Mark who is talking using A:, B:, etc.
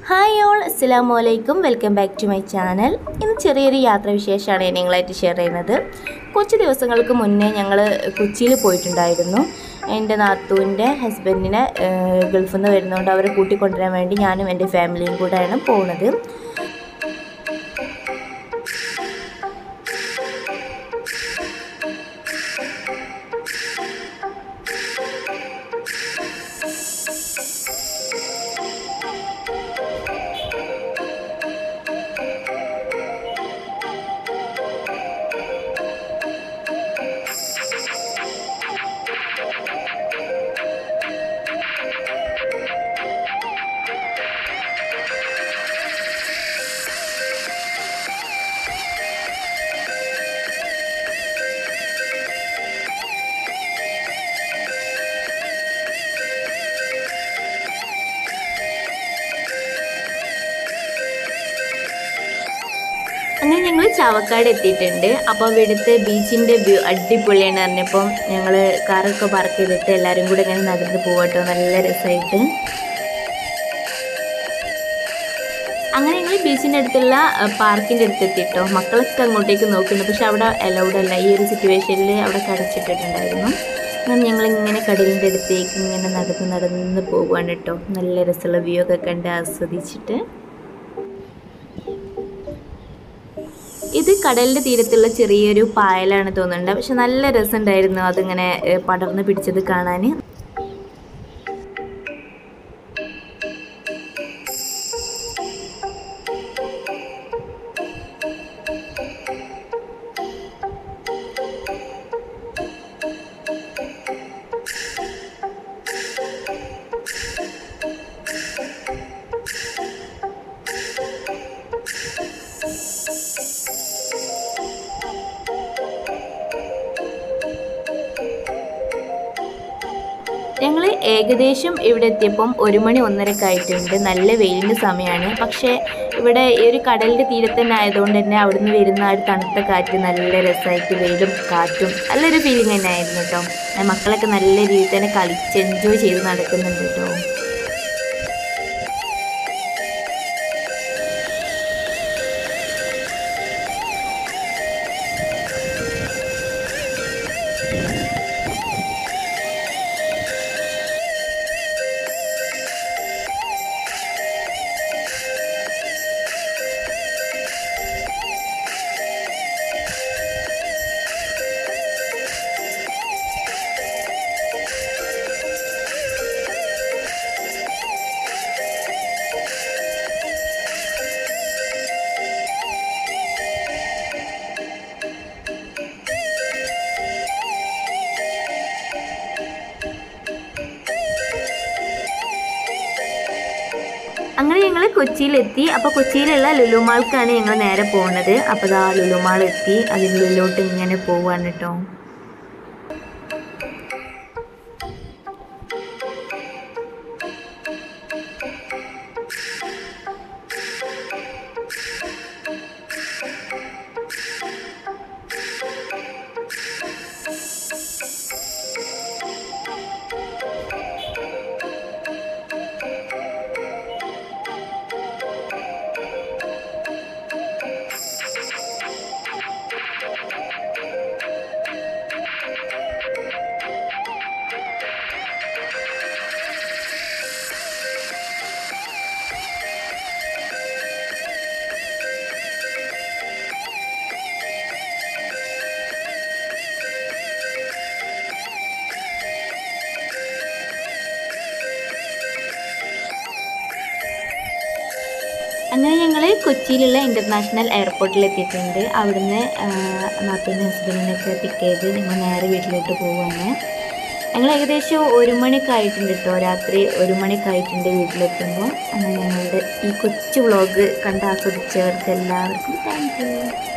A: hi all അസ്സാം വലൈക്കും welcome back to my channel ഇന്ന് ചെറിയൊരു യാത്രാ വിശേഷമാണ് ഞാൻ നിങ്ങളായിട്ട് ഷെയർ ചെയ്യുന്നത് കുറച്ച് ദിവസങ്ങൾക്ക് മുന്നേ ഞങ്ങൾ കൊച്ചിയിൽ പോയിട്ടുണ്ടായിരുന്നു എൻ്റെ നാത്തൂൻ്റെ ഹസ്ബൻഡിനെ ഗൾഫിൽ നിന്ന് വരുന്നതുകൊണ്ട് അവരെ കൂട്ടിക്കൊണ്ടുവരാൻ വേണ്ടി ഞാനും എൻ്റെ ഫാമിലിയും കൂടെയാണ് പോകുന്നത് അങ്ങനെ ഞങ്ങൾ ചാവക്കാട് എത്തിയിട്ടുണ്ട് അപ്പോൾ ഇവിടുത്തെ ബീച്ചിൻ്റെ വ്യൂ അടിപൊളിയാണ് പറഞ്ഞപ്പം ഞങ്ങൾ കാറൊക്കെ പാർക്ക് ചെയ്തിട്ട് എല്ലാവരും കൂടെ ഇങ്ങനെ നടന്ന് പോകട്ടോ നല്ല രസമായിട്ട് അങ്ങനെ ഞങ്ങൾ ബീച്ചിൻ്റെ അടുത്തുള്ള പാർക്കിൻ്റെ അടുത്ത് എത്തിയിട്ടോ മക്കളൊക്കെ അങ്ങോട്ടേക്ക് നോക്കുന്നുണ്ട് പക്ഷെ അവിടെ അലൗഡ് അല്ല ഈ ഒരു സിറ്റുവേഷനിൽ അവിടെ കടച്ചിട്ടിട്ടുണ്ടായിരുന്നു അങ്ങനെ ഞങ്ങൾ ഇങ്ങനെ കടലിൻ്റെ അടുത്തേക്ക് ഇങ്ങനെ നടന്ന് നടന്ന് പോകുവാണ് കേട്ടോ നല്ല രസമുള്ള വ്യൂ ഒക്കെ കണ്ട് ആസ്വദിച്ചിട്ട് ഇത് കടലിൻ്റെ തീരത്തുള്ള ചെറിയൊരു പായലാണ് തോന്നുന്നുണ്ട് പക്ഷെ നല്ല രസമുണ്ടായിരുന്നു അതിങ്ങനെ ഏഹ്, പടർന്ന് പിടിച്ചത് കാണാൻ ഞങ്ങൾ ഏകദേശം ഇവിടെ എത്തിയപ്പം ഒരു മണി ഒന്നരക്ക് ആയിട്ടുണ്ട് നല്ല വെയിലിൻ്റെ സമയമാണ് പക്ഷേ ഇവിടെ ഈ ഒരു കടലിൻ്റെ തീരത്ത് തന്നെ ആയതുകൊണ്ട് തന്നെ അവിടുന്ന് വരുന്ന ആ ഒരു തണുത്ത കാറ്റ് നല്ല രസമായിട്ട് വെയിലും കാറ്റും നല്ലൊരു ഫീലിംഗ് തന്നെ ആയിരുന്നു കേട്ടോ ആ മക്കളൊക്കെ നല്ല രീതിയിൽ തന്നെ കളിച്ച് എൻജോയ് ചെയ്ത് നടക്കുന്നുണ്ട് കേട്ടോ അങ്ങനെ ഞങ്ങൾ കൊച്ചിയിലെത്തി അപ്പോൾ കൊച്ചിയിലുള്ള ലുലു മാൾക്കാണ് ഞങ്ങൾ നേരെ പോകുന്നത് അപ്പോൾ ഇതാ ലുലു മാൾ എത്തി അതിനുള്ളിലോട്ട് ഇങ്ങനെ പോവാണ് കേട്ടോ അങ്ങനെ ഞങ്ങൾ കൊച്ചിയിലുള്ള ഇൻ്റർനാഷണൽ എയർപോർട്ടിൽ എത്തിയിട്ടുണ്ട് അവിടുന്ന് നാത്തൂൻ്റെ ഹസ്ബൻഡിനൊക്കെ പിക്ക് ചെയ്ത് ഞങ്ങൾ നേരെ വീട്ടിലോട്ട് പോവുകയാണ് ഞങ്ങൾ ഏകദേശം ഒരു മണിയൊക്കെ ആയിട്ടുണ്ട് കേട്ടോ രാത്രി ഒരു മണിയൊക്കെ ആയിട്ടുണ്ട് വീട്ടിലെത്തുമ്പോൾ അങ്ങനെ ഞങ്ങളുടെ ഈ കൊച്ചു വ്ളോഗ് കണ്ട് ആസ്വദിച്ചവർക്ക് എല്ലാവർക്കും താങ്ക് യു